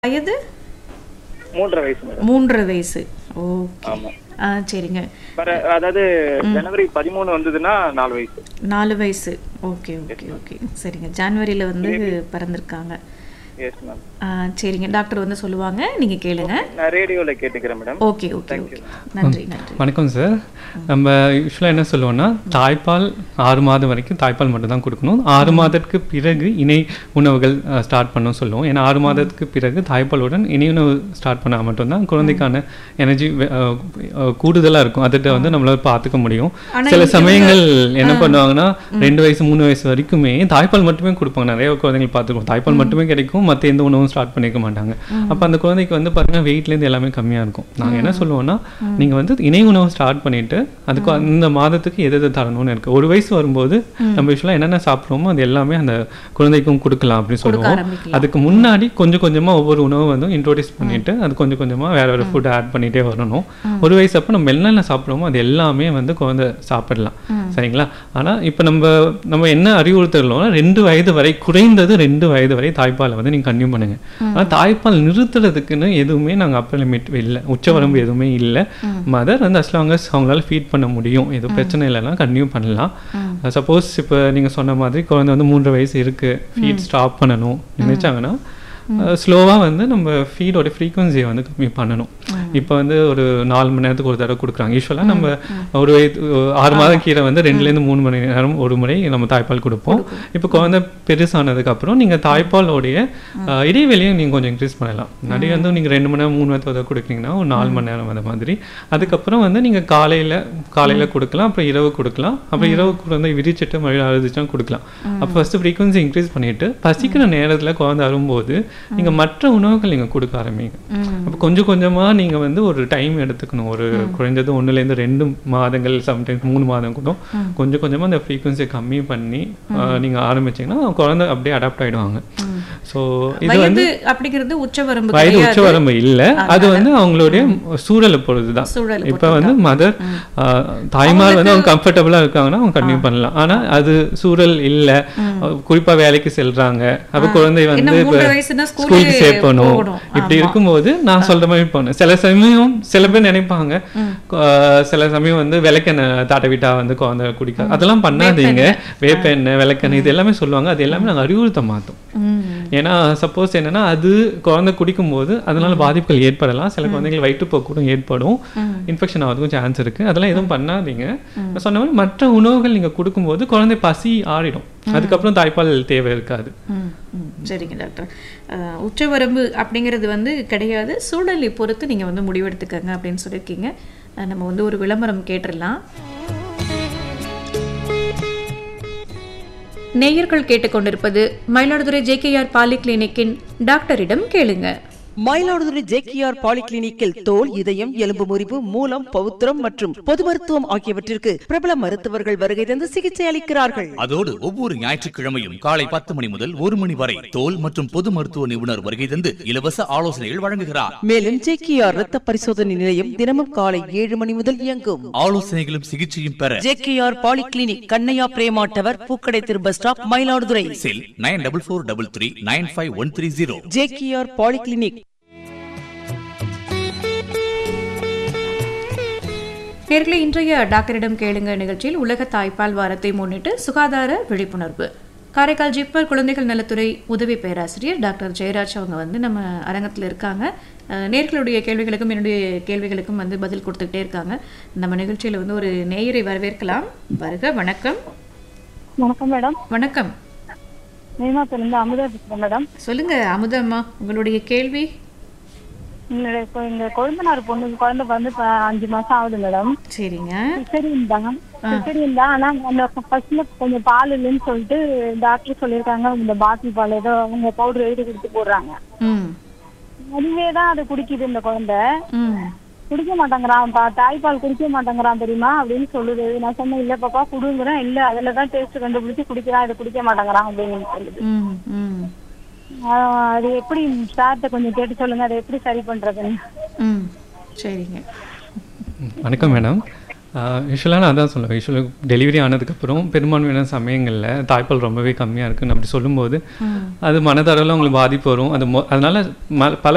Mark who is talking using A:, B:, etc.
A: வயது
B: மூன்றரை வயசு மேடம்
A: மூன்றரை வயசு ஓகே
B: ஆமா
A: ஆ சரிங்க
B: வர அதாவது ஜனவரி பதிமூணு வந்ததுன்னா நாலு வயசு
A: நாலு வயசு ஓகே ஓகே ஓகே சரிங்க ஜனவரியில் வந்து பிறந்திருக்காங்க
B: எஸ் மேம்
A: ஆ சரிங்க டாக்டர் வந்து சொல்லுவாங்க நீங்கள் கேளுங்க
B: நான் ரேடியோல கேட்டுக்கிறேன் மேடம்
A: ஓகே ஓகே ஓகே நன்றி நன்றி
C: வணக்கம் சார் நம்ம யூஸ்வலாக என்ன சொல்லுவோம்னா தாய்ப்பால் ஆறு மாதம் வரைக்கும் தாய்ப்பால் மட்டும் தான் கொடுக்கணும் ஆறு மாதத்துக்கு பிறகு இணை உணவுகள் ஸ்டார்ட் பண்ணணும் சொல்லுவோம் ஏன்னா ஆறு மாதத்துக்கு பிறகு தாய்ப்பாலுடன் இணை உணவு ஸ்டார்ட் பண்ணால் மட்டும்தான் குழந்தைக்கான எனர்ஜி கூடுதலாக இருக்கும் அதை வந்து நம்மளால பார்த்துக்க முடியும்
A: ஆனா
C: சில
A: இங்க
C: சமயங்கள் என்ன பண்ணுவாங்கன்னா ரெண்டு வயசு மூணு வயசு வரைக்குமே தாய்ப்பால் மட்டுமே கொடுப்பாங்க நிறைய குழந்தைகள் பார்த்துருக்கோம் தாய்ப்பால் மட்டுமே கிடைக்கும் மற்ற எந்த உணவும் ஸ்டார்ட் பண்ணிக்க மாட்டாங்க அப்போ அந்த குழந்தைக்கு வந்து பார்த்தீங்கன்னா வெயிட்லேருந்து எல்லாமே கம்மியாக இருக்கும் நாங்கள் என்ன சொல்லுவோம்னா நீங்கள் வந்து இணை உணவு ஸ்டார்ட் பண்ணிட்டு அதுக்கு அந்த மாதத்துக்கு எது எது தரணும்னு இருக்கு ஒரு வயசு வரும்போது நம்ம யூஸ்வலாக என்னென்ன சாப்பிட்றோமோ அது எல்லாமே அந்த குழந்தைக்கும் கொடுக்கலாம் அப்படின்னு சொல்லுவோம்
A: ஆரம்பிக்கலாம்.
C: அதுக்கு முன்னாடி கொஞ்சம் கொஞ்சமா ஒவ்வொரு உணவு வந்து இன்ட்ரோடியூஸ் பண்ணிட்டு அது கொஞ்சம் கொஞ்சமா வேற வேற ஃபுட் ஆட் பண்ணிட்டே வரணும் ஒரு வயசு அப்போ நம்ம என்னென்ன சாப்பிட்றோமோ அது எல்லாமே வந்து குழந்தை சாப்பிடலாம் சரிங்களா ஆனா இப்போ நம்ம நம்ம என்ன அறிவுறுத்தலோம்னா ரெண்டு வயது வரை குறைந்தது ரெண்டு வயது வரை தாய்ப்பாலை வந்து நீங்க கன்டினியூ பண்ணுங்க ஆனா தாய்ப்பால் நிறுத்துறதுக்குன்னு எதுவுமே நாங்க அப்பர் லிமிட் இல்லை உச்சவரம்பு எதுவுமே இல்லை மதர் வந்து அஸ் லாங் அவங்களால ஃபீட் பண்ண முடியும் எதுவும் பிரச்சனை இல்லைன்னா கன்டினியூ பண்ணலாம் சப்போஸ் இப்போ நீங்க சொன்ன மாதிரி குழந்தை வந்து மூன்று வயசு இருக்கு ஃபீட் ஸ்டாப் பண்ணணும் நினைச்சாங்கன்னா ஸ்லோவாக வந்து நம்ம ஃபீடோட ஃப்ரீக்வன்சியை வந்து கம்மி பண்ணணும் இப்போ வந்து ஒரு நாலு மணி நேரத்துக்கு ஒரு தடவை கொடுக்குறாங்க யூஸ்வலாக நம்ம ஒரு வயது ஆறு மாதம் கீரை வந்து ரெண்டுலேருந்து மூணு மணி நேரம் ஒரு முறை நம்ம தாய்ப்பால் கொடுப்போம் இப்போ குழந்தை பெருசானதுக்கப்புறம் நீங்கள் தாய்ப்பாலோடைய அஹ், இடைவெளியை நீங்கள் கொஞ்சம் இன்க்ரீஸ் பண்ணலாம் முன்னாடி வந்து நீங்கள் ரெண்டு மணி நேரம் மூணு நேரத்துக்கு ஒரு தடவை கொடுக்குறீங்கன்னா ஒரு நாலு மணி நேரம் அந்த மாதிரி அதுக்கப்புறம் வந்து நீங்கள் காலையில் காலையில் கொடுக்கலாம் அப்புறம் இரவு கொடுக்கலாம் அப்புறம் இரவு குழந்தை விரிச்சிட்டு மறுபடியும் அழுதுச்சா கொடுக்கலாம் அப்போ ஃபஸ்ட்டு ஃப்ரீக்வன்சி இன்க்ரீஸ் பண்ணிட்டு பசிக்கிற நேரத்தில் குழந்தை அரும்போது நீங்கள் மற்ற உணவுகள் நீங்கள் கொடுக்க ஆரம்பிங்க அப்போ கொஞ்சம் கொஞ்சமா நீங்க வந்து ஒரு டைம் எடுத்துக்கணும் ஒரு குறைஞ்சது ஒண்ணுல இருந்து ரெண்டு மாதங்கள் சம்டைம்ஸ் மூணு மாதம் கூட கொஞ்சம் கொஞ்சமா அந்த ஃப்ரீக்வன்சியை கம்மி பண்ணி ஆஹ், நீங்க ஆரம்பிச்சீங்கன்னா குழந்தை அப்படியே அடாப்ட் ஆயிடுவாங்க ஸோ இது வந்து
A: வயது அப்படிங்கிறது உச்சவரம்பு
C: வயது
A: கிடையாது
C: உச்சவரம்பு இல்ல அது வந்து அவங்களுடைய சூழலை பொறுத்துதான்
A: சூழலை
C: இப்ப வந்து மதர் தாய்மார் வந்து அவங்க கம்ஃபர்டபுளா இருக்காங்கன்னா அவங்க கண்டினியூ பண்ணலாம் ஆனா அது சூழல் இல்ல குறிப்பா வேலைக்கு செல்றாங்க அப்ப குழந்தை வந்து
A: இன்னும்
C: இப்ப
A: மூன்றரை வயசுனா ஸ்கூலுக்கு
C: ஸ்கூலுக்கு சேர்க்கணும்
A: போகணும்.
C: இப்படி இருக்கும்போது நான் சொல்ற மாதிரி போனேன் சில சமயம் சில பேர் நினைப்பாங்க ஆஹ் சில சமயம் வந்து விளக்கெண்ணெய் தாட்ட விட்டா வந்து குழந்தை குடிக்காது அதெல்லாம் பண்ணாதீங்க வேப்பெண்ணெய் விளக்கெண்ணெய் இது எல்லாமே சொல்லுவாங்க அது எல்லாமே நாங்க அறிவுறுத்த மாட்டோம்
A: ம்.
C: ஏன்னா சப்போஸ் என்னன்னா அது குழந்தை குடிக்கும்போது அதனால பாதிப்புகள் ஏற்படலாம் சில குழந்தைகள் வயிற்றுப்போக்கு கூட ஏற்படும் இன்ஃபெக்ஷன் ஆகிறதுக்கும் சான்ஸ் இருக்கு அதெல்லாம் எதுவும் பண்ணாதீங்க நான் சொன்ன மாதிரி மற்ற உணவுகள் நீங்க கொடுக்கும்போது குழந்தை பசி ஆறிடும் அதுக்கப்புறம் தாய்ப்பால் தேவை இருக்காது
A: ம், ம். சரிங்க டாக்டர் அஹ், உச்சவரம்பு அப்படிங்கிறது வந்து கிடையாது சூழலை பொறுத்து நீங்கள் வந்து முடிவெடுத்துக்கங்க அப்படின்னு சொல்லியிருக்கீங்க அஹ், நம்ம வந்து ஒரு விளம்பரம் கேட்டுடலாம் நேயர்கள் கேட்டுக்கொண்டிருப்பது மயிலாடுதுறை ஜேகேஆர் பாலி கிளினிக்கின் டாக்டரிடம் கேளுங்க
D: மயிலாடுதுறை ஜேகேஆர் பாலிகிளினிக்கில் தோல் இதயம் எலும்பு முறிவு மூலம் பௌத்திரம் மற்றும் பொது மருத்துவம் ஆகியவற்றிற்கு பிரபல மருத்துவர்கள் வருகை தந்து சிகிச்சை அளிக்கிறார்கள்
E: அதோடு ஒவ்வொரு ஞாயிற்றுக்கிழமையும் காலை பத்து மணி முதல் ஒரு மணி வரை தோல் மற்றும் பொது மருத்துவ நிபுணர் வருகை தந்து இலவச ஆலோசனைகள் வழங்குகிறார்
D: மேலும் ஜேகேஆர் ரத்த பரிசோதனை நிலையம் தினமும் காலை ஏழு மணி முதல் இயங்கும்
E: ஆலோசனைகளும் சிகிச்சையும் பெற
D: JKR polyclinic Kannaiah Prema tower பூக்கடை திரு bus stop Mayiladuthurai
E: cell nine double four double three nine five one three zero
D: JKR polyclinic
A: நேர்களே இன்றைய டாக்டரிடம் கேளுங்க நிகழ்ச்சியில் உலக தாய்ப்பால் வாரத்தை முன்னிட்டு சுகாதார விழிப்புணர்வு காரைக்கால் ஜிப்மர் குழந்தைகள் நலத்துறை உதவி பேராசிரியர் டாக்டர் ஜெயராஜ் அவங்க வந்து நம்ம அரங்கத்தில் இருக்காங்க அஹ், நேர்களுடைய கேள்விகளுக்கும் என்னுடைய கேள்விகளுக்கும் வந்து பதில் கொடுத்துக்கிட்டே இருக்காங்க நம்ம நிகழ்ச்சியில் வந்து ஒரு நேயரை வரவேற்கலாம் வருக வணக்கம்
F: வணக்கம் மேடம்
A: வணக்கம்
F: நேமாத்திலிருந்து அமுதா பேசுறேன் மேடம்
A: சொல்லுங்க அமுதம்மா உங்களுடைய கேள்வி
F: என்னோட இப்போ எங்க கொழுந்தனார் பொண்ணு குழந்தை வந்து இப்ப அஞ்சு மாசம் ஆகுது மேடம்
A: சரிங்க
F: சிசரியன் தான் சிசரியன் தான் ஆனா அந்த ஃபர்ஸ்ட்ல கொஞ்சம் பால் இல்லைன்னு சொல்லிட்டு டாக்டர் சொல்லியிருக்காங்க இந்த பாட்டில் பால் ஏதோ அவங்க பவுடர் எழுதி கொடுத்து போடுறாங்க
A: ம்
F: அதுவே தான் அதை குடிக்குது இந்த குழந்தை
A: ம்
F: குடிக்க மாட்டேங்கிறான் பா- தாய்ப்பால் குடிக்க மாட்டேங்கிறான் தெரியுமா அப்படின்னு சொல்லுது நான் சொன்னேன் இல்ல பாப்பா குடுங்குறேன் இல்ல அதுல தான் டேஸ்ட் கண்டுபிடிச்சு குடிக்கிறான் இதை குடிக்க மாட்டேங்கிறான் அப்படின்னு சொல்லுது
A: ம் ம்
F: ஆஹ் அது எப்படி சார்ட்ட கொஞ்சம் கேட்டு சொல்லுங்க அதை எப்படி சரி பண்றதுன்னு
A: ம் சரிங்க
C: வணக்கம் மேடம் யூஸ்வலாக நான் அதான் சொல்லுவேன் யூஸ்வலாக டெலிவரி ஆனதுக்கப்புறம் பெரும்பான்மையான சமயங்களில் தாய்ப்பால் ரொம்பவே கம்மியாக இருக்குன்னு அப்படி சொல்லும்போது அது மனதளவில் உங்களுக்கு பாதிப்பு வரும் அது மொ அதனால ம பல